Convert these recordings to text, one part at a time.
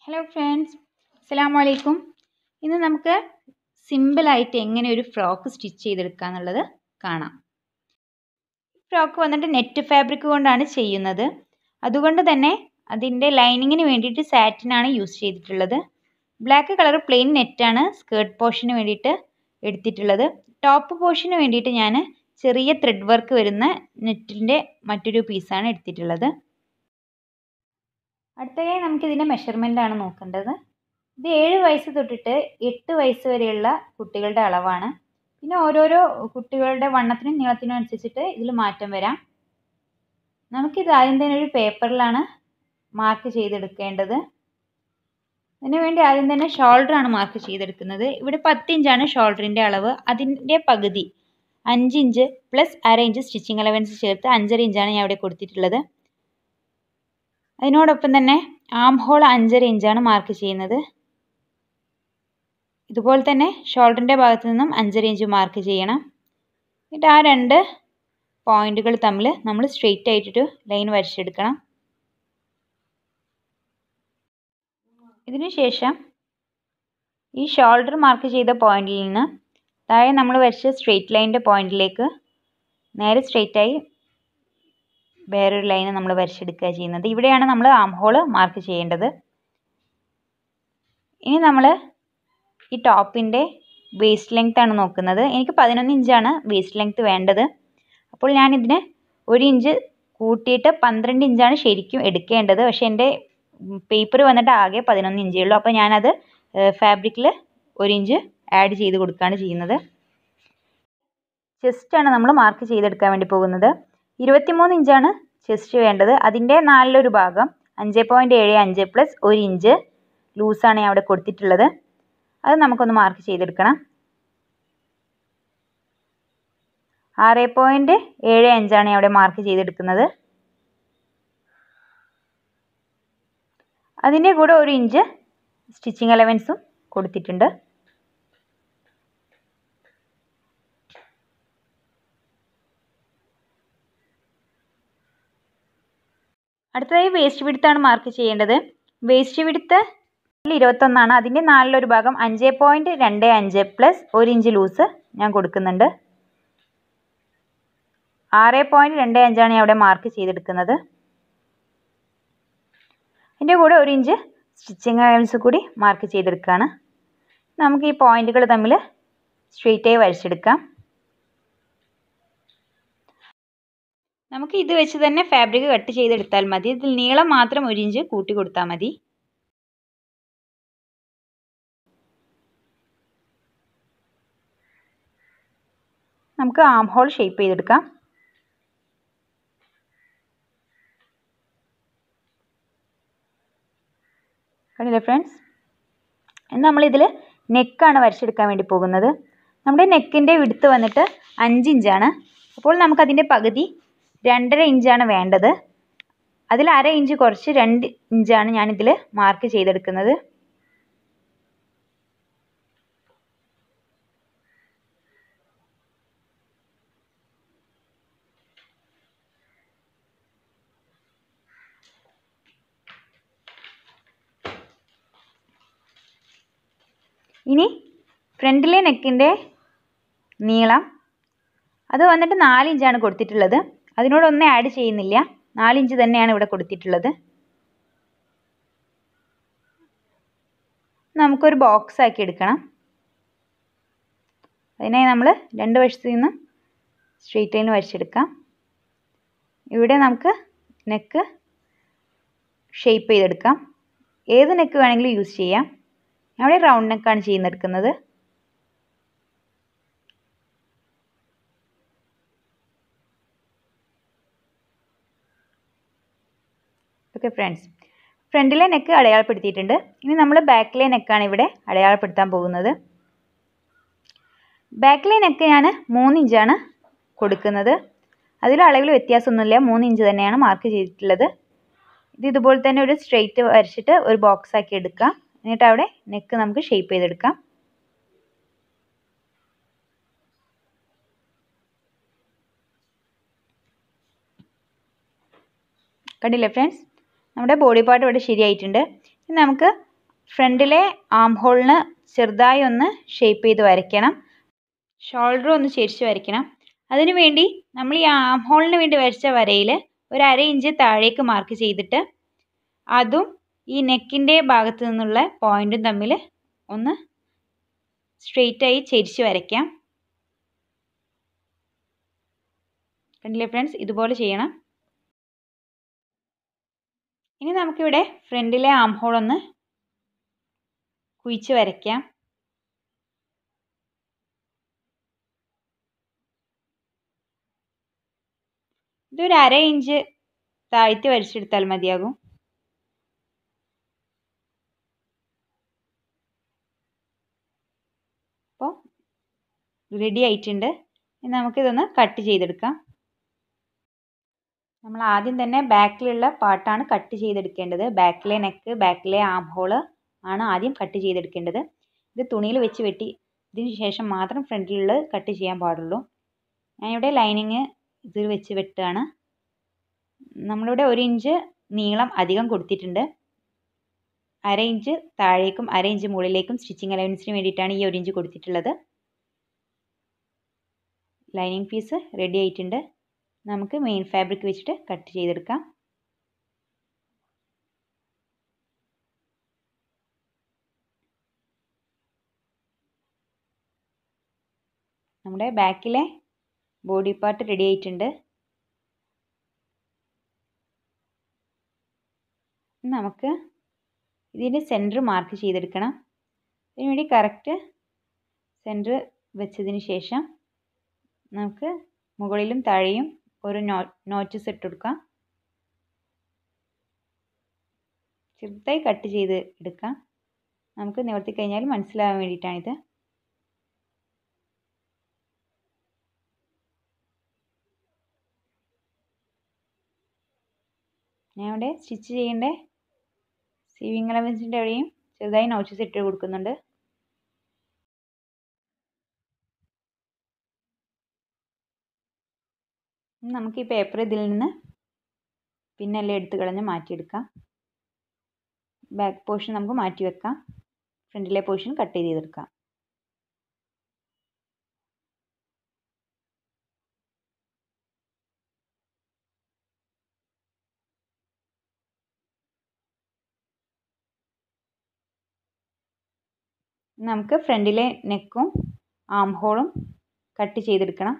hello friends അസ്സലാമു അലൈക്കും ഇന്ന് നമുക്ക് സിമ്പിളായിട്ട് എങ്ങനെ ഒരു ഫ്രോക്ക് സ്റ്റിച്ച് ചെയ്തെടുക്കുക എന്നുള്ളത് കാണാം ഫ്രോക്ക് വന്നിട്ട് നെറ്റ് ഫാബ്രിക് കൊണ്ടാണ് ചെയ്യുന്നത് അതുകൊണ്ട് തന്നെ അതിൻ്റെ ലൈനിങ്ങിന് വേണ്ടിയിട്ട് സാറ്റിനാണ് യൂസ് ചെയ്തിട്ടുള്ളത് ബ്ലാക്ക് കളർ പ്ലെയിൻ നെറ്റാണ് സ്കേർട്ട് പോർഷന് വേണ്ടിയിട്ട് എടുത്തിട്ടുള്ളത് ടോപ്പ് പോർഷന് വേണ്ടിയിട്ട് ഞാൻ ചെറിയ ത്രെഡ് വർക്ക് വരുന്ന നെറ്റിൻ്റെ മറ്റൊരു പീസാണ് എടുത്തിട്ടുള്ളത് അടുത്തതായി നമുക്കിതിൻ്റെ മെഷർമെൻ്റാണ് നോക്കേണ്ടത് ഇത് ഏഴ് വയസ്സ് തൊട്ടിട്ട് എട്ട് വയസ്സ് വരെയുള്ള കുട്ടികളുടെ അളവാണ് പിന്നെ ഓരോരോ കുട്ടികളുടെ വണ്ണത്തിനും നീളത്തിനും അനുസരിച്ചിട്ട് ഇതിൽ മാറ്റം വരാം നമുക്കിത് ആദ്യം തന്നെ ഒരു പേപ്പറിലാണ് മാർക്ക് ചെയ്തെടുക്കേണ്ടത് അതിന് വേണ്ടി ആദ്യം തന്നെ ഷോൾഡറാണ് മാർക്ക് ചെയ്തെടുക്കുന്നത് ഇവിടെ പത്ത് ഇഞ്ചാണ് ഷോൾഡറിൻ്റെ അളവ് അതിൻ്റെ പകുതി അഞ്ച് ഇഞ്ച് പ്ലസ് അര ഇഞ്ച് സ്റ്റിച്ചിങ് അലവൻസ് ചേർത്ത് അഞ്ചര ഇഞ്ചാണ് ഞാൻ ഇവിടെ കൊടുത്തിട്ടുള്ളത് അതിനോടൊപ്പം തന്നെ ആം ഹോൾ അഞ്ചര ഇഞ്ചാണ് മാർക്ക് ചെയ്യുന്നത് ഇതുപോലെ തന്നെ ഷോൾഡറിൻ്റെ ഭാഗത്തു നിന്നും അഞ്ചര ഇഞ്ച് മാർക്ക് ചെയ്യണം എന്നിട്ട് ആ രണ്ട് പോയിന്റുകൾ തമ്മിൽ നമ്മൾ സ്ട്രെയിറ്റ് ആയിട്ടൊരു ലൈൻ വരച്ചെടുക്കണം ഇതിനു ശേഷം ഈ ഷോൾഡർ മാർക്ക് ചെയ്ത പോയിന്റിൽ നിന്ന് താഴെ നമ്മൾ വരച്ച സ്ട്രെയിറ്റ് ലൈനിൻ്റെ പോയിന്റിലേക്ക് നേരെ സ്ട്രെയിറ്റായി വേറൊരു ലൈന് നമ്മൾ വരച്ചെടുക്കുക ചെയ്യുന്നത് ഇവിടെയാണ് നമ്മൾ ആം ഹോൾ മാർക്ക് ചെയ്യേണ്ടത് ഇനി നമ്മൾ ഈ ടോപ്പിൻ്റെ വേസ്റ്റ് ലെങ്ത് ആണ് നോക്കുന്നത് എനിക്ക് പതിനൊന്ന് ഇഞ്ചാണ് വേസ്റ്റ് ലെങ്ത് വേണ്ടത് അപ്പോൾ ഞാനിതിന് ഒരു ഇഞ്ച് കൂട്ടിയിട്ട് പന്ത്രണ്ട് ഇഞ്ചാണ് ശരിക്കും എടുക്കേണ്ടത് പക്ഷേ എൻ്റെ പേപ്പർ വന്നിട്ട് ആകെ പതിനൊന്ന് ഇഞ്ചേ ഉള്ളൂ അപ്പോൾ ഞാനത് ഫാബ്രിക്കിൽ ഒരു ഇഞ്ച് ആഡ് ചെയ്ത് കൊടുക്കുകയാണ് ചെയ്യുന്നത് ചെസ്റ്റാണ് നമ്മൾ മാർക്ക് ചെയ്തെടുക്കാൻ വേണ്ടി പോകുന്നത് ഇരുപത്തിമൂന്ന് ഇഞ്ചാണ് ചെസ്റ്റ് വേണ്ടത് അതിൻ്റെ നാലിലൊരു ഭാഗം അഞ്ച് പോയിൻറ്റ് ഏഴ് അഞ്ച് പ്ലസ് ഒരു ഇഞ്ച് ലൂസാണ് ഞാൻ അവിടെ കൊടുത്തിട്ടുള്ളത് അത് നമുക്കൊന്ന് മാർക്ക് ചെയ്തെടുക്കണം ആറ് പോയിൻറ്റ് ഏഴ് അഞ്ചാണ് ഞാൻ അവിടെ മാർക്ക് ചെയ്തെടുക്കുന്നത് അതിൻ്റെ കൂടെ ഒരു ഇഞ്ച് സ്റ്റിച്ചിങ് അലവൻസും കൊടുത്തിട്ടുണ്ട് അടുത്തതായി വേസ്റ്റ് വിടുത്താണ് മാർക്ക് ചെയ്യേണ്ടത് വേസ്റ്റ് വിടുത്ത് ഇരുപത്തൊന്നാണ് അതിൻ്റെ നാലിലൊരു ഭാഗം അഞ്ച് പോയിൻറ്റ് രണ്ട് അഞ്ച് പ്ലസ് ഒരു ഇഞ്ച് ലൂസ് ഞാൻ കൊടുക്കുന്നുണ്ട് ആറ് പോയിൻറ്റ് രണ്ട് അഞ്ചാണ് ഞാൻ അവിടെ മാർക്ക് ചെയ്തെടുക്കുന്നത് അതിൻ്റെ കൂടെ ഒരു ഇഞ്ച് സ്റ്റിച്ചിങ് അലവൻസ് കൂടി മാർക്ക് ചെയ്തെടുക്കുകയാണ് നമുക്ക് ഈ പോയിന്റുകൾ തമ്മിൽ സ്ട്രെയിറ്റായി വരച്ചെടുക്കാം നമുക്ക് ഇത് വെച്ച് തന്നെ ഫാബ്രിക് കട്ട് ചെയ്തെടുത്താൽ മതി ഇതിൽ നീളം മാത്രം ഒരു ഇഞ്ച് കൂട്ടി കൊടുത്താൽ മതി നമുക്ക് ആം ഹോൾ ഷേപ്പ് ചെയ്തെടുക്കാം കണ്ടില്ലേ ഫ്രണ്ട്സ് ഇനി നമ്മളിതിൽ നെക്കാണ് വരച്ചെടുക്കാൻ വേണ്ടി പോകുന്നത് നമ്മുടെ നെക്കിൻ്റെ വിടുത്ത് വന്നിട്ട് അഞ്ച് ഇഞ്ചാണ് അപ്പോൾ നമുക്കതിൻ്റെ പകുതി രണ്ടര ഇഞ്ചാണ് വേണ്ടത് അതിൽ അര ഇഞ്ച് കുറച്ച് രണ്ട് ഇഞ്ചാണ് ഞാനിതിൽ മാർക്ക് ചെയ്തെടുക്കുന്നത് ഇനി ഫ്രണ്ടിലെ നെക്കിൻ്റെ നീളം അത് വന്നിട്ട് നാല് ഇഞ്ചാണ് കൊടുത്തിട്ടുള്ളത് അതിനോടൊന്നും ആഡ് ചെയ്യുന്നില്ല നാലിഞ്ച് തന്നെയാണ് ഇവിടെ കൊടുത്തിട്ടുള്ളത് നമുക്കൊരു ബോക്സ് ആക്കി എടുക്കണം അതിനായി നമ്മൾ രണ്ട് വശത്തു നിന്നും സ്ട്രെയിറ്റ് ലൈൻ വരച്ചെടുക്കാം ഇവിടെ നമുക്ക് നെക്ക് ഷേപ്പ് ചെയ്തെടുക്കാം ഏത് നെക്ക് വേണമെങ്കിലും യൂസ് ചെയ്യാം അവിടെ റൗണ്ട് നെക്കാണ് ചെയ്യുന്നെടുക്കുന്നത് ഓക്കെ ഫ്രണ്ട്സ് ഫ്രണ്ടിലെ നെക്ക് അടയാളപ്പെടുത്തിയിട്ടുണ്ട് ഇനി നമ്മൾ ബാക്കിലെ നെക്കാണ് ഇവിടെ അടയാളപ്പെടുത്താൻ പോകുന്നത് ബാക്കിലെ നെക്ക് ഞാൻ മൂന്ന് ഇഞ്ചാണ് കൊടുക്കുന്നത് അതിൽ അളവിൽ വ്യത്യാസമൊന്നുമില്ല മൂന്ന് ഇഞ്ച് തന്നെയാണ് മാർക്ക് ചെയ്തിട്ടുള്ളത് ഇത് ഇതുപോലെ തന്നെ ഒരു സ്ട്രെയിറ്റ് വരച്ചിട്ട് ഒരു ബോക്സ് ആക്കി എടുക്കാം എന്നിട്ട് അവിടെ നെക്ക് നമുക്ക് ഷേപ്പ് ചെയ്തെടുക്കാം കണ്ടില്ലേ ഫ്രണ്ട്സ് നമ്മുടെ ബോഡി പാർട്ട് ഇവിടെ ശരിയായിട്ടുണ്ട് ഇനി നമുക്ക് ഫ്രണ്ടിലെ ആം ഹോളിന് ചെറുതായി ഒന്ന് ഷേപ്പ് ചെയ്ത് വരയ്ക്കണം ഷോൾഡർ ഒന്ന് ചെരിച്ച് വരയ്ക്കണം അതിനു വേണ്ടി നമ്മൾ ഈ ആം ഹോളിന് വേണ്ടി വരച്ച വരയിൽ ഒരു അര ഇഞ്ച് താഴേക്ക് മാർക്ക് ചെയ്തിട്ട് അതും ഈ നെക്കിൻ്റെ ഭാഗത്ത് നിന്നുള്ള പോയിൻറ്റും തമ്മിൽ ഒന്ന് സ്ട്രെയിറ്റായി ചെരിച്ച് വരയ്ക്കാം കണ്ടില്ലേ ഫ്രണ്ട്സ് ഇതുപോലെ ചെയ്യണം ഇനി നമുക്കിവിടെ ഫ്രണ്ടിലെ ആം ഹോൾ ഒന്ന് കുഴിച്ച് വരയ്ക്കാം ഇതൊരു അര ഇഞ്ച് താഴ്ത്തി വരച്ചെടുത്താൽ മതിയാകും അപ്പോൾ റെഡി ആയിട്ടുണ്ട് ഇനി നമുക്കിതൊന്ന് കട്ട് ചെയ്തെടുക്കാം നമ്മൾ ആദ്യം തന്നെ ബാക്കിലുള്ള പാർട്ടാണ് കട്ട് ചെയ്തെടുക്കേണ്ടത് ബാക്കിലെ നെക്ക് ബാക്കിലെ ആം ഹോള് ആണ് ആദ്യം കട്ട് ചെയ്തെടുക്കേണ്ടത് ഇത് തുണിയിൽ വെച്ച് വെട്ടി ഇതിന് ശേഷം മാത്രം ഫ്രണ്ടിലുള്ളത് കട്ട് ചെയ്യാൻ പാടുള്ളൂ ഞാനിവിടെ ലൈനിങ് ഇതിൽ വെച്ച് വെട്ടുകയാണ് നമ്മളിവിടെ ഒരു ഇഞ്ച് നീളം അധികം കൊടുത്തിട്ടുണ്ട് അര ഇഞ്ച് താഴേക്കും അര ഇഞ്ച് മുകളിലേക്കും സ്റ്റിച്ചിങ് അലവൻസിന് വേണ്ടിയിട്ടാണ് ഈ ഒരു ഇഞ്ച് കൊടുത്തിട്ടുള്ളത് ലൈനിങ് പീസ് റെഡി ആയിട്ടുണ്ട് നമുക്ക് മെയിൻ ഫാബ്രിക് വെച്ചിട്ട് കട്ട് ചെയ്തെടുക്കാം നമ്മുടെ ബാക്കിലെ ബോഡി പാർട്ട് റെഡി ആയിട്ടുണ്ട് നമുക്ക് ഇതിൻ്റെ സെൻറ്റർ മാർക്ക് ചെയ്തെടുക്കണം അതിന് വേണ്ടി കറക്റ്റ് സെൻറ്റർ വെച്ചതിന് ശേഷം നമുക്ക് മുകളിലും താഴെയും ഒരു നോ നോച്ചസ് ഇട്ട് കൊടുക്കാം ചെറുതായി കട്ട് ചെയ്ത് എടുക്കാം നമുക്ക് നിവർത്തി കഴിഞ്ഞാൽ മനസ്സിലാകാൻ വേണ്ടിയിട്ടാണിത് ഞാൻ ഇവിടെ സ്റ്റിച്ച് ചെയ്യേണ്ട സീവിങ് അലവൻസിൻ്റെ അവിടെയും ചെറുതായി നോച്ചസ് ഇട്ട് കൊടുക്കുന്നുണ്ട് നമുക്ക് ഈ പേപ്പർ ഇതിൽ നിന്ന് പിന്നെല്ലാം എടുത്ത് കളഞ്ഞ് മാറ്റിയെടുക്കാം ബാക്ക് പോർഷൻ നമുക്ക് മാറ്റി വെക്കാം ഫ്രണ്ടിലെ പോർഷൻ കട്ട് ചെയ്തെടുക്കാം നമുക്ക് ഫ്രണ്ടിലെ നെക്കും ആം ഹോളും കട്ട് ചെയ്തെടുക്കണം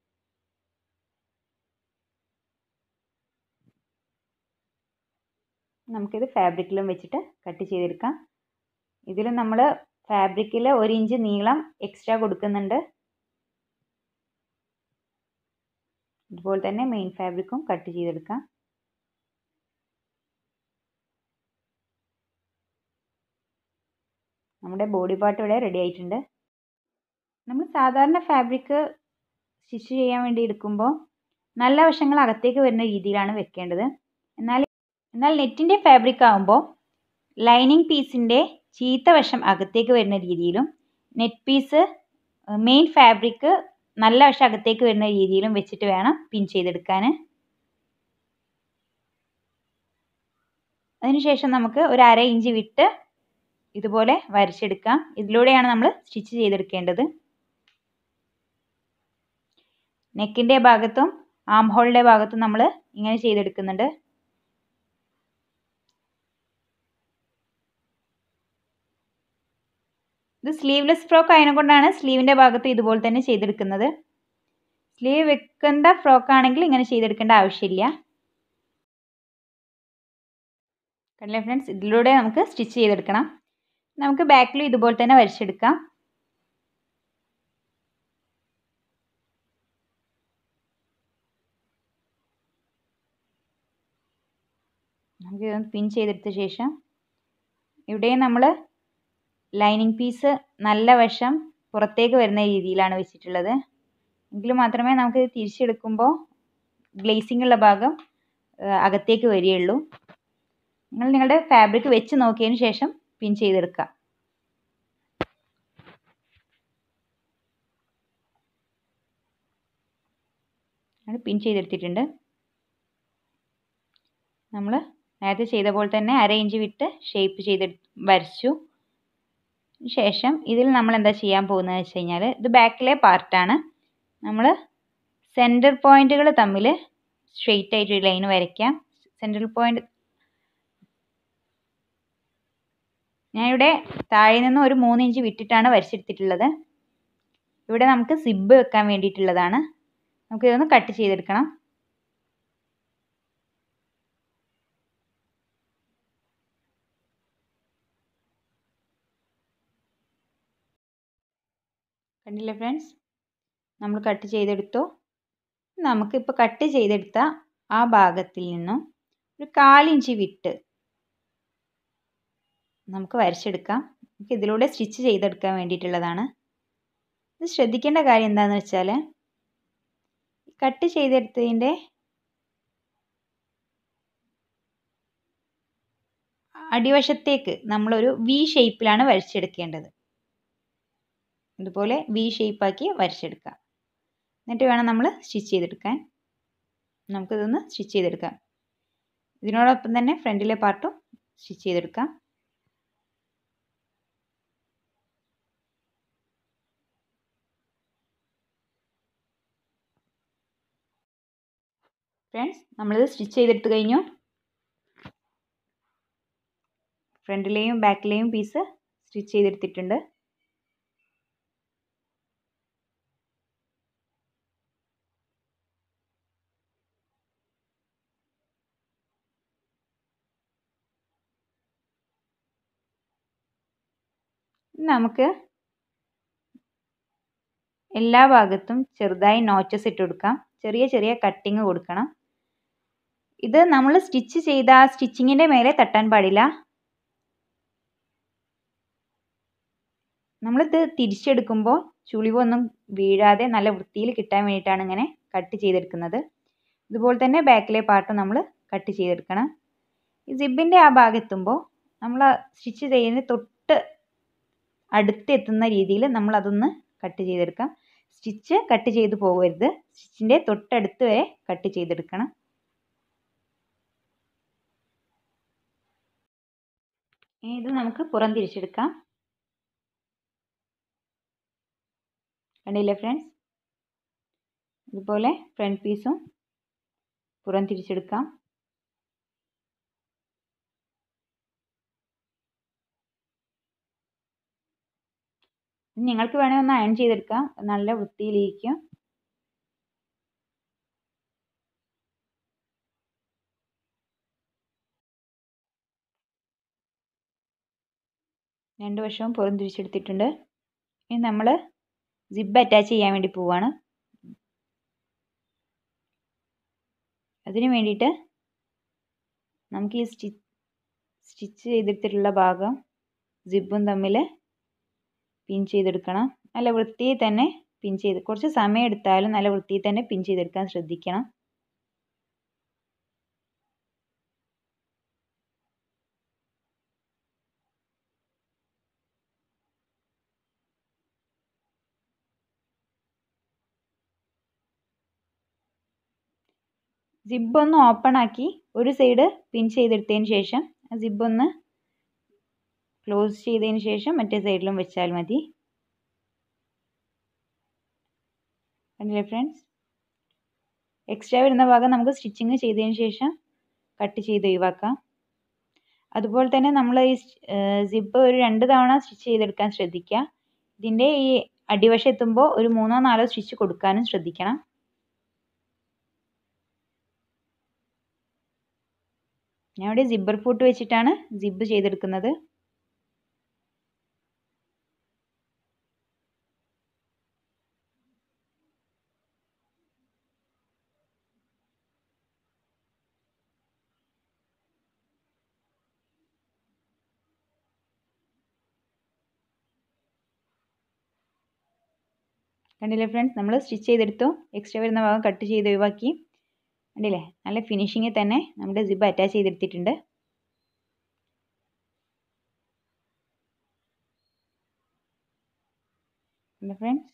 നമുക്കിത് ഫാബ്രിക്കിലും വെച്ചിട്ട് കട്ട് ചെയ്തെടുക്കാം ഇതിൽ നമ്മൾ ഫാബ്രിക്കിൽ ഒരു ഇഞ്ച് നീളം എക്സ്ട്രാ കൊടുക്കുന്നുണ്ട് അതുപോലെ തന്നെ മെയിൻ ഫാബ്രിക്കും കട്ട് ചെയ്തെടുക്കാം നമ്മുടെ ബോഡി പാർട്ട് ഇവിടെ റെഡി ആയിട്ടുണ്ട് നമ്മൾ സാധാരണ ഫാബ്രിക് സ്റ്റിച്ച് ചെയ്യാൻ വേണ്ടി എടുക്കുമ്പോൾ നല്ല വശങ്ങൾ അകത്തേക്ക് വരുന്ന രീതിയിലാണ് വെക്കേണ്ടത് എന്നാൽ എന്നാൽ നെറ്റിൻ്റെ ഫാബ്രിക് ആകുമ്പോൾ ലൈനിങ് പീസിൻ്റെ ചീത്ത വശം അകത്തേക്ക് വരുന്ന രീതിയിലും നെറ്റ് പീസ് മെയിൻ ഫാബ്രിക് നല്ല വശം അകത്തേക്ക് വരുന്ന രീതിയിലും വെച്ചിട്ട് വേണം പിൻ ചെയ്തെടുക്കാൻ അതിനുശേഷം നമുക്ക് ഒരു അര ഇഞ്ച് വിട്ട് ഇതുപോലെ വരച്ചെടുക്കാം ഇതിലൂടെയാണ് നമ്മൾ സ്റ്റിച്ച് ചെയ്തെടുക്കേണ്ടത് നെക്കിൻ്റെ ഭാഗത്തും ആം ഹോളിൻ്റെ ഭാഗത്തും നമ്മൾ ഇങ്ങനെ ചെയ്തെടുക്കുന്നുണ്ട് ഇത് സ്ലീവ്ലെസ് ഫ്രോക്ക് ആയതുകൊണ്ടാണ് സ്ലീവിൻ്റെ ഭാഗത്ത് ഇതുപോലെ തന്നെ ചെയ്തെടുക്കുന്നത് സ്ലീവ് വെക്കേണ്ട ഫ്രോക്ക് ആണെങ്കിൽ ഇങ്ങനെ ചെയ്തെടുക്കേണ്ട ആവശ്യമില്ല കണ്ടില്ലേ ഫ്രണ്ട്സ് ഇതിലൂടെ നമുക്ക് സ്റ്റിച്ച് ചെയ്തെടുക്കണം നമുക്ക് ബാക്കിലും ഇതുപോലെ തന്നെ വരച്ചെടുക്കാം നമുക്ക് ഇതൊന്ന് പിൻ ചെയ്തെടുത്ത ശേഷം ഇവിടെ നമ്മൾ ലൈനിങ് പീസ് നല്ല വശം പുറത്തേക്ക് വരുന്ന രീതിയിലാണ് വെച്ചിട്ടുള്ളത് എങ്കിൽ മാത്രമേ നമുക്ക് ഇത് തിരിച്ചെടുക്കുമ്പോൾ ഗ്ലേസിംഗ് ഉള്ള ഭാഗം അകത്തേക്ക് വരികയുള്ളൂ നിങ്ങൾ നിങ്ങളുടെ ഫാബ്രിക് വെച്ച് നോക്കിയതിന് ശേഷം പിൻ ചെയ്തെടുക്കുക പിൻ ചെയ്തെടുത്തിട്ടുണ്ട് നമ്മൾ നേരത്തെ ചെയ്ത പോലെ തന്നെ അര ഇഞ്ച് വിട്ട് ഷേപ്പ് ചെയ്ത് വരച്ചു ശേഷം ഇതിൽ നമ്മൾ എന്താ ചെയ്യാൻ പോകുന്നത് വെച്ച് കഴിഞ്ഞാൽ ഇത് ബാക്കിലെ പാർട്ടാണ് നമ്മൾ സെൻറ്റർ പോയിന്റുകൾ തമ്മിൽ സ്ട്രെയിറ്റ് ആയിട്ട് ഒരു ലൈൻ വരയ്ക്കാം സെൻട്രൽ പോയിന്റ് ഞാനിവിടെ താഴെ നിന്ന് ഒരു മൂന്ന് ഇഞ്ച് വിട്ടിട്ടാണ് വരച്ചെടുത്തിട്ടുള്ളത് ഇവിടെ നമുക്ക് സിബ് വെക്കാൻ വേണ്ടിയിട്ടുള്ളതാണ് നമുക്ക് ഇതൊന്ന് കട്ട് ചെയ്തെടുക്കണം കണ്ടില്ലേ ഫ്രണ്ട്സ് നമ്മൾ കട്ട് ചെയ്തെടുത്തു നമുക്കിപ്പോൾ കട്ട് ചെയ്തെടുത്ത ആ ഭാഗത്തിൽ നിന്നും ഒരു കാലിഞ്ച് വിട്ട് നമുക്ക് വരച്ചെടുക്കാം നമുക്ക് ഇതിലൂടെ സ്റ്റിച്ച് ചെയ്തെടുക്കാൻ വേണ്ടിയിട്ടുള്ളതാണ് ഇത് ശ്രദ്ധിക്കേണ്ട കാര്യം എന്താണെന്ന് വെച്ചാൽ കട്ട് ചെയ്തെടുത്തതിൻ്റെ അടിവശത്തേക്ക് നമ്മളൊരു വി ഷേപ്പിലാണ് വരച്ചെടുക്കേണ്ടത് ഇതുപോലെ വി ഷേപ്പാക്കി വരച്ചെടുക്കാം എന്നിട്ട് വേണം നമ്മൾ സ്റ്റിച്ച് ചെയ്തെടുക്കാൻ നമുക്കിതൊന്ന് സ്റ്റിച്ച് ചെയ്തെടുക്കാം ഇതിനോടൊപ്പം തന്നെ ഫ്രണ്ടിലെ പാർട്ടും സ്റ്റിച്ച് ചെയ്തെടുക്കാം ഫ്രണ്ട്സ് നമ്മളിത് സ്റ്റിച്ച് ചെയ്തെടുത്ത് കഴിഞ്ഞു ഫ്രണ്ടിലെയും ബാക്കിലെയും പീസ് സ്റ്റിച്ച് ചെയ്തെടുത്തിട്ടുണ്ട് നമുക്ക് എല്ലാ ഭാഗത്തും ചെറുതായി നോച്ചസ് ഇട്ട് കൊടുക്കാം ചെറിയ ചെറിയ കട്ടിങ് കൊടുക്കണം ഇത് നമ്മൾ സ്റ്റിച്ച് ചെയ്ത ആ സ്റ്റിച്ചിങ്ങിൻ്റെ മേലെ തട്ടാൻ പാടില്ല നമ്മളിത് തിരിച്ചെടുക്കുമ്പോൾ ചുളിവൊന്നും വീഴാതെ നല്ല വൃത്തിയിൽ കിട്ടാൻ വേണ്ടിയിട്ടാണ് ഇങ്ങനെ കട്ട് ചെയ്തെടുക്കുന്നത് ഇതുപോലെ തന്നെ ബാക്കിലെ പാർട്ട് നമ്മൾ കട്ട് ചെയ്തെടുക്കണം ഈ സിബിൻ്റെ ആ ഭാഗമെത്തുമ്പോൾ നമ്മൾ സ്റ്റിച്ച് ചെയ്യുന്ന തൊട്ട് അടുത്തെത്തുന്ന രീതിയിൽ നമ്മൾ അതൊന്ന് കട്ട് ചെയ്തെടുക്കാം സ്റ്റിച്ച് കട്ട് ചെയ്ത് പോകരുത് സ്റ്റിച്ചിൻ്റെ തൊട്ടടുത്ത് വരെ കട്ട് ചെയ്തെടുക്കണം ഇത് നമുക്ക് പുറം തിരിച്ചെടുക്കാം കണ്ടില്ലേ ഫ്രണ്ട്സ് ഇതുപോലെ ഫ്രണ്ട് പീസും പുറം തിരിച്ചെടുക്കാം നിങ്ങൾക്ക് വേണമെങ്കിൽ ഒന്ന് അയൺ ചെയ്തെടുക്കാം നല്ല വൃത്തിയിലിരിക്കും രണ്ട് വശവും പുറം തിരിച്ചെടുത്തിട്ടുണ്ട് ഇനി നമ്മൾ സിബ് അറ്റാച്ച് ചെയ്യാൻ വേണ്ടി പോവാണ് അതിന് വേണ്ടിയിട്ട് നമുക്ക് ഈ സ്റ്റി സ്റ്റിച്ച് ചെയ്തെടുത്തിട്ടുള്ള ഭാഗം സിബും തമ്മിൽ പിൻ ചെയ്തെടുക്കണം നല്ല വൃത്തിയിൽ തന്നെ പിൻ ചെയ്ത് കുറച്ച് സമയം എടുത്താലും നല്ല വൃത്തിയിൽ തന്നെ പിൻ ചെയ്തെടുക്കാൻ ശ്രദ്ധിക്കണം സിബ് ഒന്ന് ഓപ്പൺ ആക്കി ഒരു സൈഡ് പിൻ ചെയ്തെടുത്തതിന് ശേഷം ആ സിബ് ഒന്ന് ക്ലോസ് ചെയ്തതിന് ശേഷം മറ്റേ സൈഡിലും വെച്ചാൽ മതി കണ്ടില്ലേ ഫ്രണ്ട്സ് എക്സ്ട്രാ വരുന്ന ഭാഗം നമുക്ക് സ്റ്റിച്ചിങ് ചെയ്തതിന് ശേഷം കട്ട് ചെയ്ത് ഒഴിവാക്കാം അതുപോലെ തന്നെ നമ്മൾ ഈ സിബ് ഒരു രണ്ട് തവണ സ്റ്റിച്ച് ചെയ്തെടുക്കാൻ ശ്രദ്ധിക്കുക ഇതിൻ്റെ ഈ അടിവശം എത്തുമ്പോൾ ഒരു മൂന്നോ നാലോ സ്റ്റിച്ച് കൊടുക്കാനും ശ്രദ്ധിക്കണം ഞാൻ ഇവിടെ സിബ്ബർ ഫൂട്ട് വെച്ചിട്ടാണ് സിബ് ചെയ്തെടുക്കുന്നത് കണ്ടില്ലേ ഫ്രണ്ട്സ് നമ്മൾ സ്റ്റിച്ച് ചെയ്തെടുത്തു എക്സ്ട്രാ വരുന്ന ഭാഗം കട്ട് ചെയ്ത് ഒഴിവാക്കി കണ്ടില്ലേ നല്ല ഫിനിഷിങ്ങിൽ തന്നെ നമ്മുടെ സിബ് അറ്റാച്ച് ചെയ്തെടുത്തിട്ടുണ്ട് ഫ്രണ്ട്സ്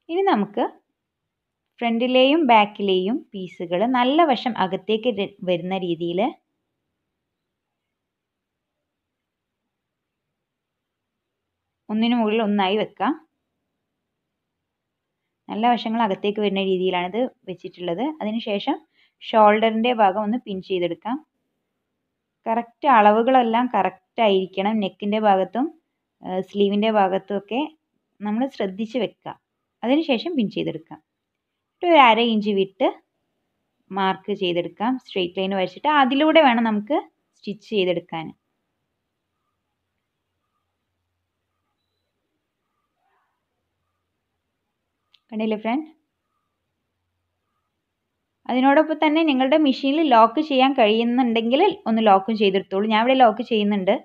ഇനി നമുക്ക് ഫ്രണ്ടിലെയും ബാക്കിലെയും പീസുകൾ നല്ല വശം അകത്തേക്ക് വരുന്ന രീതിയിൽ ഒന്നിനു മുകളിൽ ഒന്നായി വെക്കാം നല്ല വശങ്ങൾ അകത്തേക്ക് വരുന്ന രീതിയിലാണ് ഇത് വെച്ചിട്ടുള്ളത് അതിനുശേഷം ഷോൾഡറിൻ്റെ ഭാഗം ഒന്ന് പിൻ ചെയ്തെടുക്കാം കറക്റ്റ് അളവുകളെല്ലാം കറക്റ്റ് ആയിരിക്കണം നെക്കിൻ്റെ ഭാഗത്തും സ്ലീവിൻ്റെ ഭാഗത്തും ഒക്കെ നമ്മൾ ശ്രദ്ധിച്ച് വെക്കുക അതിനുശേഷം പിൻ ചെയ്തെടുക്കാം എന്നിട്ട് ഒരു അര ഇഞ്ച് വിട്ട് മാർക്ക് ചെയ്തെടുക്കാം സ്ട്രെയിറ്റ് ലൈൻ വരച്ചിട്ട് അതിലൂടെ വേണം നമുക്ക് സ്റ്റിച്ച് ചെയ്തെടുക്കാൻ കണ്ടില്ലേ ഫ്രണ്ട് അതിനോടൊപ്പം തന്നെ നിങ്ങളുടെ മെഷീനിൽ ലോക്ക് ചെയ്യാൻ കഴിയുന്നുണ്ടെങ്കിൽ ഒന്ന് ലോക്കും ചെയ്തെടുത്തോളൂ ഞാൻ ഇവിടെ ലോക്ക് ചെയ്യുന്നുണ്ട്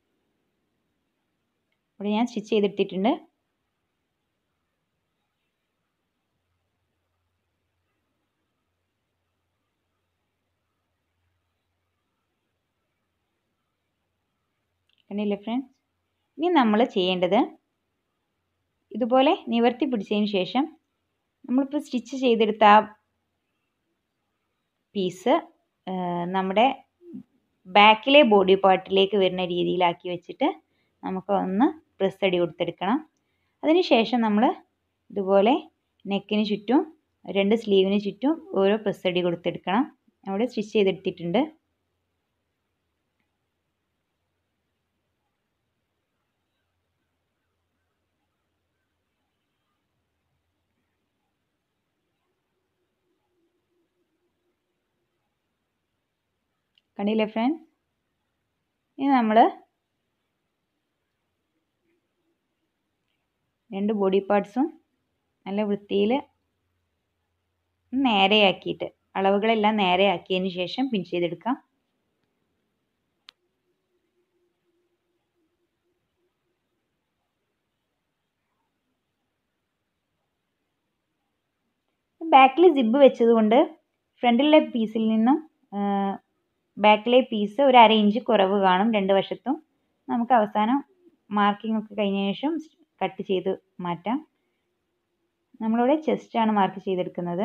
ഇവിടെ ഞാൻ സ്റ്റിച്ച് ചെയ്തെടുത്തിട്ടുണ്ട് കണ്ടില്ലേ ഫ്രണ്ട്സ് ഇനി നമ്മൾ ചെയ്യേണ്ടത് ഇതുപോലെ നിവർത്തി പിടിച്ചതിന് ശേഷം നമ്മളിപ്പോൾ സ്റ്റിച്ച് ചെയ്തെടുത്ത ആ പീസ് നമ്മുടെ ബാക്കിലെ ബോഡി പാർട്ടിലേക്ക് വരുന്ന രീതിയിലാക്കി വെച്ചിട്ട് നമുക്ക് ഒന്ന് പ്രസ് അടി കൊടുത്തെടുക്കണം അതിനുശേഷം നമ്മൾ ഇതുപോലെ നെക്കിന് ചുറ്റും രണ്ട് സ്ലീവിന് ചുറ്റും ഓരോ പ്രസ് അടി കൊടുത്തെടുക്കണം അവിടെ സ്റ്റിച്ച് ചെയ്തെടുത്തിട്ടുണ്ട് കണ്ടില്ലേ ഫ്രണ്ട്സ് ഇനി നമ്മൾ രണ്ട് ബോഡി പാർട്സും നല്ല വൃത്തിയിൽ നേരെയാക്കിയിട്ട് അളവുകളെല്ലാം നേരെയാക്കിയതിന് ശേഷം പിൻ ചെയ്തെടുക്കാം ബാക്കിൽ സിബ് വെച്ചതുകൊണ്ട് ഫ്രണ്ടിലെ പീസിൽ നിന്നും ബാക്കിലെ പീസ് ഒരു അര ഇഞ്ച് കുറവ് കാണും രണ്ട് വശത്തും നമുക്ക് അവസാനം മാർക്കിംഗ് ഒക്കെ കഴിഞ്ഞ ശേഷം കട്ട് ചെയ്ത് മാറ്റാം നമ്മളിവിടെ ചെസ്റ്റാണ് മാർക്ക് ചെയ്തെടുക്കുന്നത്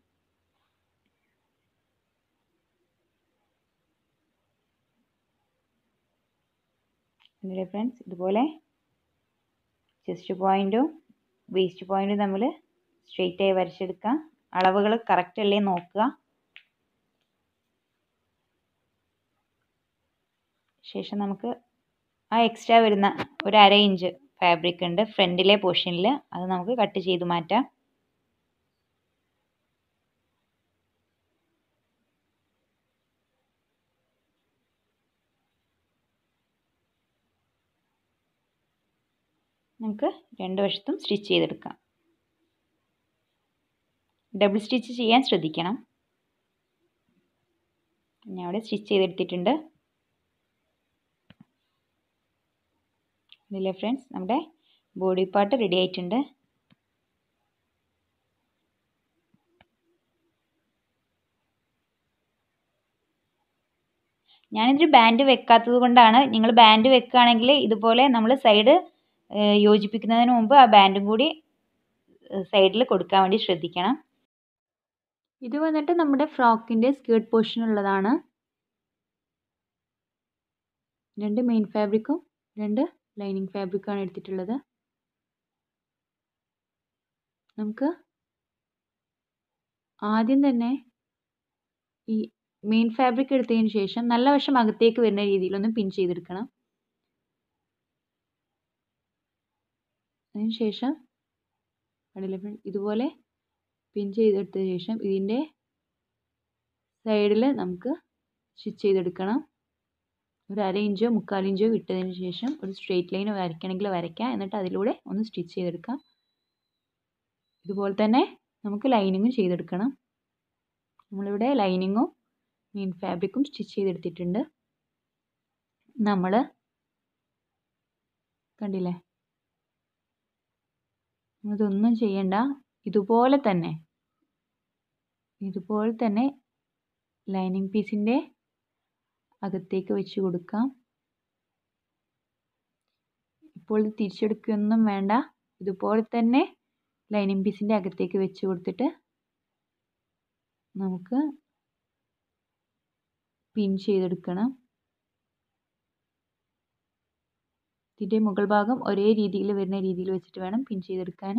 ഇതിലെ ഫ്രണ്ട്സ് ഇതുപോലെ ചെസ്റ്റ് പോയിൻറ്റും വേസ്റ്റ് പോയിൻറ്റും തമ്മിൽ സ്ട്രെയിറ്റ് ആയി വരച്ചെടുക്കാം അളവുകൾ കറക്റ്റ് അല്ലേ നോക്കുക ശേഷം നമുക്ക് ആ എക്സ്ട്രാ വരുന്ന ഒരു അര ഇഞ്ച് ഫാബ്രിക് ഉണ്ട് ഫ്രണ്ടിലെ പോർഷനിൽ അത് നമുക്ക് കട്ട് ചെയ്ത് മാറ്റാം നമുക്ക് രണ്ട് വശത്തും സ്റ്റിച്ച് ചെയ്തെടുക്കാം ഡബിൾ സ്റ്റിച്ച് ചെയ്യാൻ ശ്രദ്ധിക്കണം ഞാൻ അവിടെ സ്റ്റിച്ച് ചെയ്തെടുത്തിട്ടുണ്ട് ഇതിലെ ഫ്രണ്ട്സ് നമ്മുടെ ബോഡി പാർട്ട് റെഡി ആയിട്ടുണ്ട് ഞാനിതൊരു ബാൻഡ് വെക്കാത്തത് കൊണ്ടാണ് നിങ്ങൾ ബാൻഡ് വെക്കുകയാണെങ്കിൽ ഇതുപോലെ നമ്മൾ സൈഡ് യോജിപ്പിക്കുന്നതിന് മുമ്പ് ആ ബാൻഡും കൂടി സൈഡിൽ കൊടുക്കാൻ വേണ്ടി ശ്രദ്ധിക്കണം ഇത് വന്നിട്ട് നമ്മുടെ ഫ്രോക്കിൻ്റെ സ്കേർട്ട് പോർഷൻ ഉള്ളതാണ് രണ്ട് മെയിൻ ഫാബ്രിക്കും രണ്ട് ലൈനിങ് ഫാബ്രിക്കാണ് എടുത്തിട്ടുള്ളത് നമുക്ക് ആദ്യം തന്നെ ഈ മെയിൻ ഫാബ്രിക് എടുത്തതിന് ശേഷം നല്ല വശം അകത്തേക്ക് വരുന്ന രീതിയിലൊന്ന് പിൻ ചെയ്തെടുക്കണം അതിന് ശേഷം കണ്ടില്ലേ ഇതുപോലെ പിൻ ചെയ്തെടുത്തതിന് ശേഷം ഇതിൻ്റെ സൈഡിൽ നമുക്ക് സ്റ്റിച്ച് ചെയ്തെടുക്കണം ഒരു അര ഇഞ്ചോ മുക്കാൽ ഇഞ്ചോ വിട്ടതിന് ശേഷം ഒരു സ്ട്രെയിറ്റ് ലൈൻ വരയ്ക്കണമെങ്കിൽ വരയ്ക്കാം എന്നിട്ട് അതിലൂടെ ഒന്ന് സ്റ്റിച്ച് ചെയ്തെടുക്കാം ഇതുപോലെ തന്നെ നമുക്ക് ലൈനിങ്ങും ചെയ്തെടുക്കണം നമ്മളിവിടെ ലൈനിങ്ങും മെയിൻ ഫാബ്രിക്കും സ്റ്റിച്ച് ചെയ്തെടുത്തിട്ടുണ്ട് നമ്മൾ കണ്ടില്ലേ ഇതൊന്നും ചെയ്യണ്ട ഇതുപോലെ തന്നെ ഇതുപോലെ തന്നെ ലൈനിങ് പീസിൻ്റെ അകത്തേക്ക് വെച്ച് കൊടുക്കാം ഇപ്പോൾ ഇത് തിരിച്ചെടുക്കുകയൊന്നും വേണ്ട ഇതുപോലെ തന്നെ ലൈനിങ് പീസിൻ്റെ അകത്തേക്ക് വെച്ച് കൊടുത്തിട്ട് നമുക്ക് പിൻ ചെയ്തെടുക്കണം ഇതിൻ്റെ മുകൾ ഭാഗം ഒരേ രീതിയിൽ വരുന്ന രീതിയിൽ വെച്ചിട്ട് വേണം പിൻ ചെയ്തെടുക്കാൻ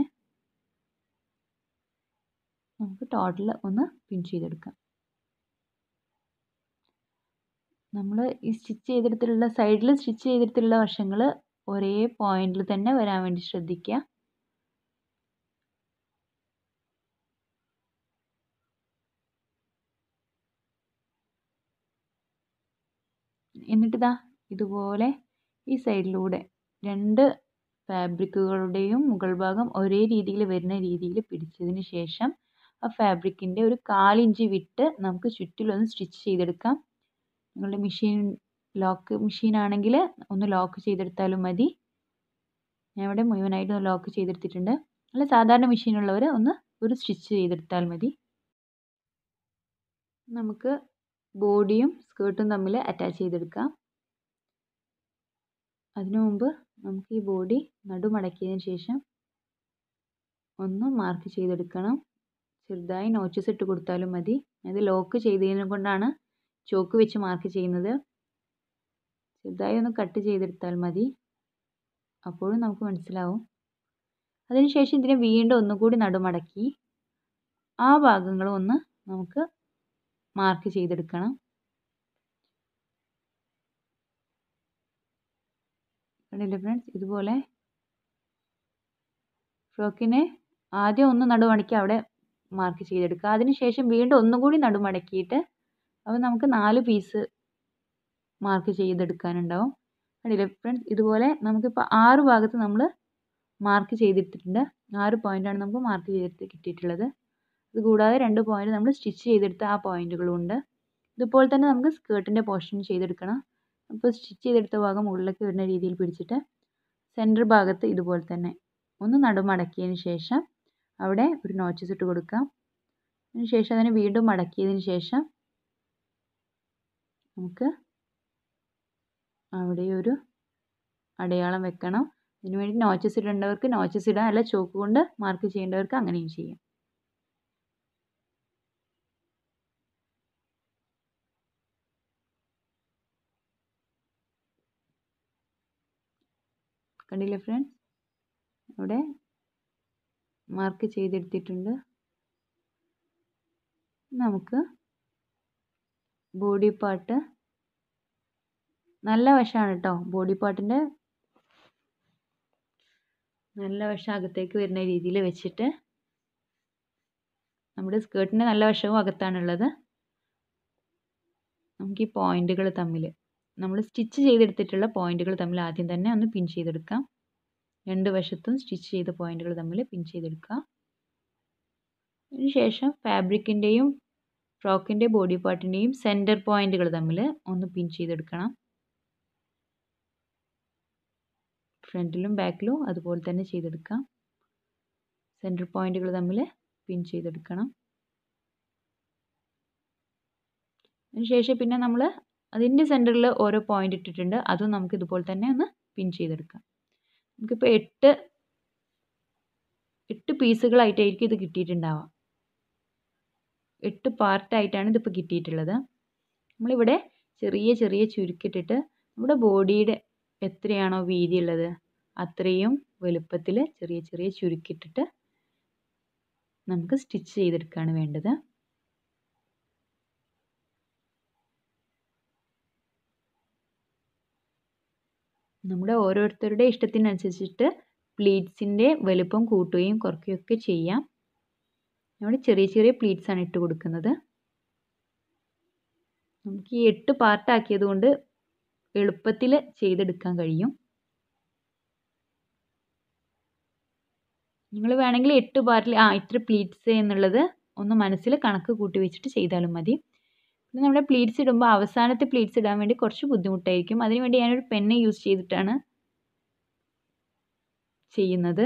നമുക്ക് ടോട്ടൽ ഒന്ന് പിൻ ചെയ്തെടുക്കാം നമ്മൾ ഈ സ്റ്റിച്ച് ചെയ്തെടുത്തിട്ടുള്ള സൈഡിൽ സ്റ്റിച്ച് ചെയ്തെടുത്തിട്ടുള്ള വശങ്ങൾ ഒരേ പോയിന്റിൽ തന്നെ വരാൻ വേണ്ടി ശ്രദ്ധിക്കുക എന്നിട്ടിതാ ഇതുപോലെ ഈ സൈഡിലൂടെ രണ്ട് ഫാബ്രിക്കുകളുടെയും മുകൾ ഭാഗം ഒരേ രീതിയിൽ വരുന്ന രീതിയിൽ പിടിച്ചതിന് ശേഷം ആ ഫാബ്രിക്കിൻ്റെ ഒരു കാലിഞ്ച് വിട്ട് നമുക്ക് ചുറ്റിലൊന്ന് സ്റ്റിച്ച് ചെയ്തെടുക്കാം നിങ്ങളുടെ മെഷീൻ ലോക്ക് മെഷീൻ ആണെങ്കിൽ ഒന്ന് ലോക്ക് ചെയ്തെടുത്താലും മതി ഞാൻ ഇവിടെ മുഴുവനായിട്ട് ഒന്ന് ലോക്ക് ചെയ്തെടുത്തിട്ടുണ്ട് അല്ല സാധാരണ മെഷീനുള്ളവർ ഒന്ന് ഒരു സ്റ്റിച്ച് ചെയ്തെടുത്താൽ മതി നമുക്ക് ബോഡിയും സ്കേർട്ടും തമ്മിൽ അറ്റാച്ച് ചെയ്തെടുക്കാം അതിനു മുമ്പ് നമുക്ക് ഈ ബോഡി നടുമടക്കിയതിന് ശേഷം ഒന്ന് മാർക്ക് ചെയ്തെടുക്കണം ചെറുതായി നോച്ചസ് ഇട്ട് കൊടുത്താലും മതി അത് ലോക്ക് ചെയ്തതിനെ കൊണ്ടാണ് ചോക്ക് വെച്ച് മാർക്ക് ചെയ്യുന്നത് ചെറുതായി ഒന്ന് കട്ട് ചെയ്തെടുത്താൽ മതി അപ്പോഴും നമുക്ക് മനസ്സിലാവും അതിനുശേഷം ഇതിനെ വീണ്ടും ഒന്നുകൂടി നടുമടക്കി ആ ഭാഗങ്ങളും ഒന്ന് നമുക്ക് മാർക്ക് ചെയ്തെടുക്കണം കണ്ടില്ലേ ഫ്രണ്ട്സ് ഇതുപോലെ ഫ്രോക്കിനെ ആദ്യം ഒന്ന് നടുമടക്കി അവിടെ മാർക്ക് ചെയ്തെടുക്കുക അതിനുശേഷം വീണ്ടും ഒന്നും കൂടി നടുമടക്കിയിട്ട് അപ്പോൾ നമുക്ക് നാല് പീസ് മാർക്ക് ചെയ്തെടുക്കാനുണ്ടാവും കണ്ടില്ലേ ഫ്രണ്ട്സ് ഇതുപോലെ നമുക്കിപ്പോൾ ആറ് ഭാഗത്ത് നമ്മൾ മാർക്ക് ചെയ്തെടുത്തിട്ടുണ്ട് ആറ് പോയിൻ്റാണ് നമുക്ക് മാർക്ക് ചെയ്തെടുത്ത് കിട്ടിയിട്ടുള്ളത് ഇത് കൂടാതെ രണ്ട് പോയിൻ്റ് നമ്മൾ സ്റ്റിച്ച് ചെയ്തെടുത്ത ആ പോയിൻ്റുകളും ഉണ്ട് ഇതുപോലെ തന്നെ നമുക്ക് സ്കേർട്ടിൻ്റെ പോർഷൻ ചെയ്തെടുക്കണം അപ്പോൾ സ്റ്റിച്ച് ചെയ്തെടുത്ത ഭാഗം മുകളിലേക്ക് വരുന്ന രീതിയിൽ പിടിച്ചിട്ട് സെൻറ്റർ ഭാഗത്ത് ഇതുപോലെ തന്നെ ഒന്ന് നടുമടക്കിയതിന് ശേഷം അവിടെ ഒരു നോച്ചസ് ഇട്ട് കൊടുക്കാം അതിന് ശേഷം അതിനെ വീണ്ടും മടക്കിയതിന് ശേഷം നമുക്ക് അവിടെ ഒരു അടയാളം വെക്കണം അതിന് വേണ്ടി നോച്ചസ് ഇടേണ്ടവർക്ക് നോച്ചസ് ഇടാം അല്ല ചോക്ക് കൊണ്ട് മാർക്ക് ചെയ്യേണ്ടവർക്ക് അങ്ങനെയും ചെയ്യാം കണ്ടില്ലേ ഫ്രണ്ട്സ് അവിടെ മാർക്ക് ചെയ്തെടുത്തിട്ടുണ്ട് നമുക്ക് ബോഡി പാർട്ട് നല്ല വശമാണ് കേട്ടോ ബോഡി പാർട്ടിൻ്റെ നല്ല വശം അകത്തേക്ക് വരുന്ന രീതിയിൽ വെച്ചിട്ട് നമ്മുടെ സ്കേർട്ടിൻ്റെ നല്ല വശവും അകത്താണുള്ളത് നമുക്ക് ഈ പോയിന്റുകൾ തമ്മിൽ നമ്മൾ സ്റ്റിച്ച് ചെയ്തെടുത്തിട്ടുള്ള പോയിന്റുകൾ തമ്മിൽ ആദ്യം തന്നെ ഒന്ന് പിൻ ചെയ്തെടുക്കാം രണ്ട് വശത്തും സ്റ്റിച്ച് ചെയ്ത പോയിന്റുകൾ തമ്മിൽ പിൻ ചെയ്തെടുക്കാം അതിനുശേഷം ഫാബ്രിക്കിൻ്റെയും ഫ്രോക്കിൻ്റെ ബോഡി പാർട്ടിൻ്റെയും സെൻറ്റർ പോയിന്റുകൾ തമ്മിൽ ഒന്ന് പിൻ ചെയ്തെടുക്കണം ഫ്രണ്ടിലും ബാക്കിലും അതുപോലെ തന്നെ ചെയ്തെടുക്കാം സെൻറ്റർ പോയിന്റുകൾ തമ്മിൽ പിൻ ചെയ്തെടുക്കണം അതിനുശേഷം പിന്നെ നമ്മൾ അതിൻ്റെ സെൻറ്ററിൽ ഓരോ പോയിന്റ് ഇട്ടിട്ടുണ്ട് അതും നമുക്ക് ഇതുപോലെ തന്നെ ഒന്ന് പിൻ ചെയ്തെടുക്കാം നമുക്കിപ്പോൾ എട്ട് എട്ട് പീസുകളായിട്ടായിരിക്കും ഇത് കിട്ടിയിട്ടുണ്ടാവുക എട്ട് പാർട്ടായിട്ടാണ് ഇതിപ്പോൾ കിട്ടിയിട്ടുള്ളത് നമ്മളിവിടെ ചെറിയ ചെറിയ ചുരുക്കിട്ടിട്ട് നമ്മുടെ ബോഡിയുടെ എത്രയാണോ വീതിയുള്ളത് അത്രയും വലുപ്പത്തിൽ ചെറിയ ചെറിയ ചുരുക്കിട്ടിട്ട് നമുക്ക് സ്റ്റിച്ച് ചെയ്തെടുക്കുകയാണ് വേണ്ടത് നമ്മുടെ ഓരോരുത്തരുടെ ഇഷ്ടത്തിനനുസരിച്ചിട്ട് പ്ലീറ്റ്സിൻ്റെ വലുപ്പം കൂട്ടുകയും കുറയ്ക്കുകയൊക്കെ ചെയ്യാം നമ്മൾ ചെറിയ ചെറിയ പ്ലീറ്റ്സ് ആണ് ഇട്ട് കൊടുക്കുന്നത് നമുക്ക് ഈ എട്ട് പാർട്ടാക്കിയത് കൊണ്ട് എളുപ്പത്തിൽ ചെയ്തെടുക്കാൻ കഴിയും നിങ്ങൾ വേണമെങ്കിൽ എട്ട് പാർട്ടിൽ ആ ഇത്ര പ്ലീറ്റ്സ് എന്നുള്ളത് ഒന്ന് മനസ്സിൽ കണക്ക് കൂട്ടി വെച്ചിട്ട് ചെയ്താലും മതി പിന്നെ നമ്മുടെ പ്ലീറ്റ്സ് ഇടുമ്പോൾ അവസാനത്തെ പ്ലീറ്റ്സ് ഇടാൻ വേണ്ടി കുറച്ച് ബുദ്ധിമുട്ടായിരിക്കും അതിനുവേണ്ടി ഞാനൊരു പെന്ന് യൂസ് ചെയ്തിട്ടാണ് ചെയ്യുന്നത്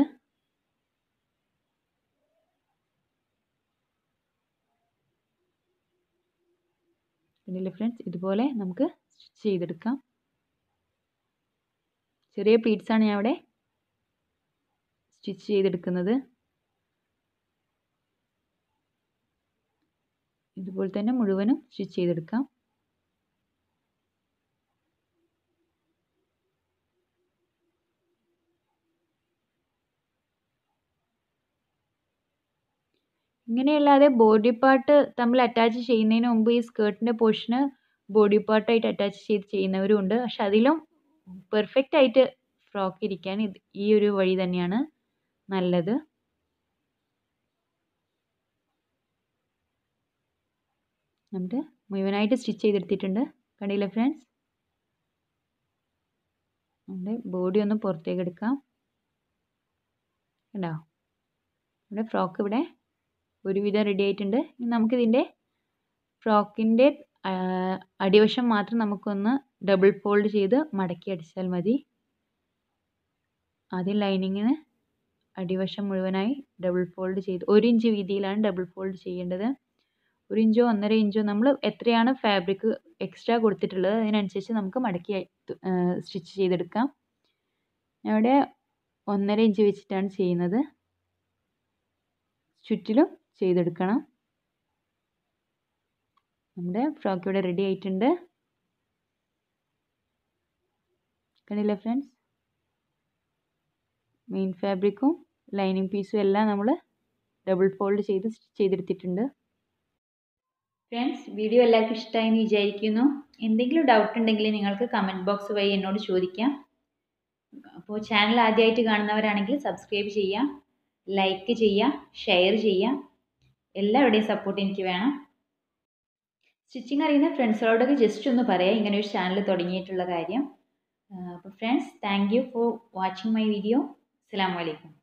പിന്നില്ലേ ഫ്രണ്ട്സ് ഇതുപോലെ നമുക്ക് സ്റ്റിച്ച് ചെയ്തെടുക്കാം ചെറിയ പ്ലീറ്റ്സാണ് ഞാൻ അവിടെ സ്റ്റിച്ച് ചെയ്തെടുക്കുന്നത് ഇതുപോലെ തന്നെ മുഴുവനും സ്റ്റിച്ച് ചെയ്തെടുക്കാം ഇങ്ങനെയല്ലാതെ ബോഡി പാർട്ട് തമ്മിൽ അറ്റാച്ച് ചെയ്യുന്നതിന് മുമ്പ് ഈ സ്കേർട്ടിൻ്റെ പോർഷന് ബോഡി പാർട്ടായിട്ട് അറ്റാച്ച് ചെയ്ത് ചെയ്യുന്നവരും ഉണ്ട് പക്ഷെ അതിലും പെർഫെക്റ്റ് ആയിട്ട് ഫ്രോക്ക് ഇരിക്കാൻ ഇത് ഈ ഒരു വഴി തന്നെയാണ് നല്ലത് എന്നിട്ട് മുഴുവനായിട്ട് സ്റ്റിച്ച് ചെയ്തെടുത്തിട്ടുണ്ട് കണ്ടില്ലേ ഫ്രണ്ട്സ് നമ്മുടെ ബോഡി ഒന്ന് പുറത്തേക്ക് എടുക്കാം കണ്ടോ നമ്മുടെ ഫ്രോക്ക് ഇവിടെ ഒരുവിധം റെഡി ആയിട്ടുണ്ട് ഇനി നമുക്കിതിൻ്റെ ഫ്രോക്കിൻ്റെ അടിവശം മാത്രം നമുക്കൊന്ന് ഡബിൾ ഫോൾഡ് ചെയ്ത് മടക്കി അടിച്ചാൽ മതി ആദ്യം ലൈനിങ്ങിന് അടിവശം മുഴുവനായി ഡബിൾ ഫോൾഡ് ചെയ്ത് ഒരു ഇഞ്ച് വീതിയിലാണ് ഡബിൾ ഫോൾഡ് ചെയ്യേണ്ടത് ഒരു ഇഞ്ചോ ഒന്നര ഇഞ്ചോ നമ്മൾ എത്രയാണ് ഫാബ്രിക് എക്സ്ട്രാ കൊടുത്തിട്ടുള്ളത് അതിനനുസരിച്ച് നമുക്ക് മടക്കി സ്റ്റിച്ച് ചെയ്തെടുക്കാം ഇവിടെ ഒന്നര ഇഞ്ച് വെച്ചിട്ടാണ് ചെയ്യുന്നത് ചുറ്റിലും ചെയ്തെടുക്കണം നമ്മുടെ ഫ്രോക്ക് ഇവിടെ റെഡി ആയിട്ടുണ്ട് കണ്ടില്ലേ ഫ്രണ്ട്സ് മെയിൻ ഫാബ്രിക്കും ലൈനിങ് പീസും എല്ലാം നമ്മൾ ഡബിൾ ഫോൾഡ് ചെയ്ത് സ്റ്റിച്ച് ചെയ്തെടുത്തിട്ടുണ്ട് ഫ്രണ്ട്സ് വീഡിയോ എല്ലാവർക്കും ഇഷ്ടമായി എന്ന് വിചാരിക്കുന്നു എന്തെങ്കിലും ഡൗട്ട് ഉണ്ടെങ്കിൽ നിങ്ങൾക്ക് കമൻറ്റ് ബോക്സ് വഴി എന്നോട് ചോദിക്കാം അപ്പോൾ ചാനൽ ആദ്യമായിട്ട് കാണുന്നവരാണെങ്കിൽ സബ്സ്ക്രൈബ് ചെയ്യാം ലൈക്ക് ചെയ്യുക ഷെയർ ചെയ്യുക എല്ലാവരുടെയും സപ്പോർട്ട് എനിക്ക് വേണം സ്റ്റിച്ചിങ് അറിയുന്ന ഫ്രണ്ട്സുകളോടൊക്കെ ജസ്റ്റ് ഒന്ന് പറയാം ഇങ്ങനെ ഒരു ചാനൽ തുടങ്ങിയിട്ടുള്ള കാര്യം അപ്പോൾ friends thank you for watching my video അസ്സാം വലൈക്കും